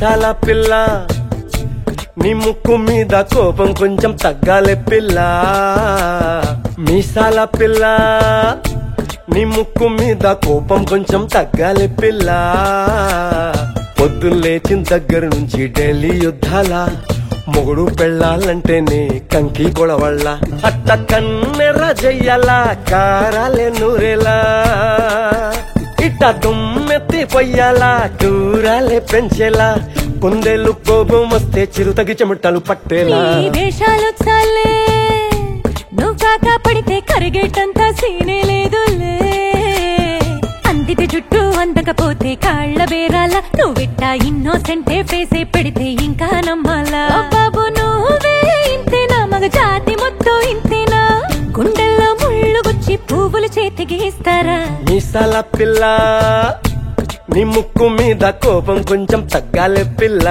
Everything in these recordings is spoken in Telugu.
మీసాల పిల్ల నీ ముక్కు మీద కోపం కొంచెం తగ్గాలే పిల్ల మీసాల పిల్ల నీ ముక్కు మీద కోపం కొంచెం తగ్గాలే పిల్ల పొద్దున్న లేచిన దగ్గర నుంచి ఢిల్లీ యుద్ధాల మొగుడు పెళ్ళాలంటేనే కంకి గొడవళ్ళ అట్ట కన్నెర్ర చెయ్యాల కారాలే నూరేలా ఇట్ట దుమ్మెత్తి పొయ్యాలా కూరాలే పెంచేలా కుందేలు కోపం వస్తే చిరుతగి చెమటలు పట్టేలా నీ వేషాలు చాలే నువ్వు కాక పడితే కరిగేటంత సీనే లేదులే అందితే జుట్టు అందకపోతే కాళ్ళ బేరాల నువ్విట్టా ఇన్నోసెంటే ఫేసే పెడితే ఇంకా నమ్మాలా ఓ బాబు నువ్వే ఇంతేనా మగ జాతి మొత్తం ఇంతేనా గుండెల్లో ముళ్ళు గుచ్చి పువ్వులు చేతికి ఇస్తారా మీసాల పిల్ల నీ ముక్కు మీద కోపం కొంచెం తగ్గాలే పిల్ల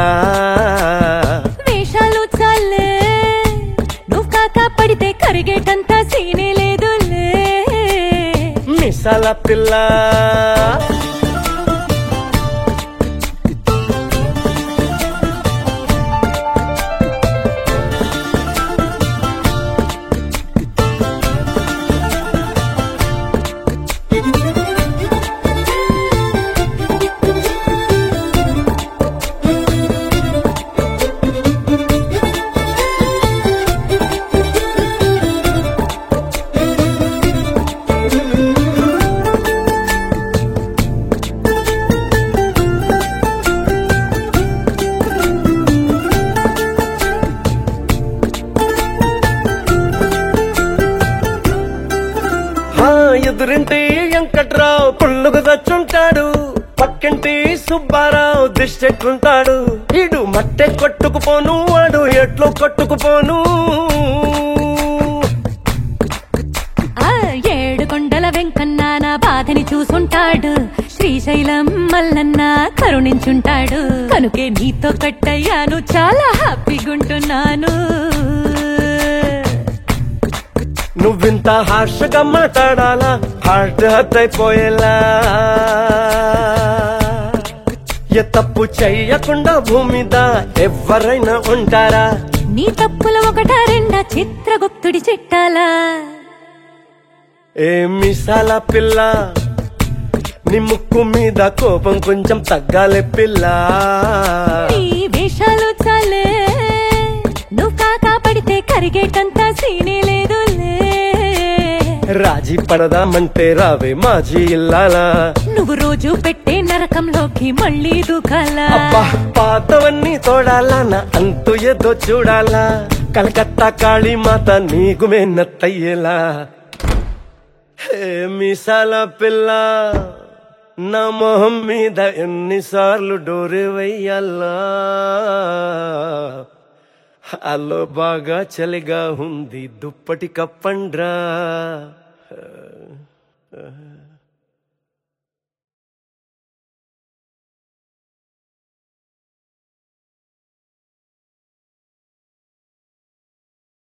వేషాలు చాలే నువ్వు కాక పడితే కరిగేటంత సీనే లేదులే మీసాల పిల్ల హా, ఎదురింటి వెంకట్రావు పుల్లుకు దచ్చుంటాడు పక్కింటి సుబ్బారావు దిష్టెట్లుంటాడు ఇడు మట్టె కొట్టుకుపోను వాడు ఎట్లో కొట్టుకుపోను ఆ ఏడు కొండల వెంకన్న నా బాధని చూసుంటాడు శ్రీశైలం మల్లన్న కరుణించుంటాడు కనుకే నీతో కట్టయ్యాను చాలా హ్యాపీగుంటున్నాను నువ్వింత హార్షగా మాట్లాడాలా హార్ట్ హత్ అయిపోయేలా ఏ తప్పు చెయ్యకుండా భూమి మీద ఎవరైనా ఉంటారా నీ తప్పుల ఒకటా రెండా చిత్రగుప్తుడి చిట్టాలా ఏ మిసాల పిల్ల నీ ముక్కు మీద కోపం కొంచెం తగ్గాలే పిల్ల నీ వేషాలు చాలే నువ్వు కాక పడితే కరిగేటంత సీనే లేదులే రాజీ పడదామంటే రావే మాజీ ఇల్లాలా నువ్వు రోజు పెట్టే నరకంలోకి మళ్ళీ దూకాలా అబ్బా పాతవన్నీ తోడాలా నా అంతు ఏదో చూడాలా కలకత్తా కాళీ మాత నీకు మెన్నత్తయ్యేలా హే మిసాల పిల్ల నా మొహం మీద ఎన్నిసార్లు డోరే వెయ్యాలా అల్లో బాగా చలిగా ఉంది దుప్పటి కప్పండ్రా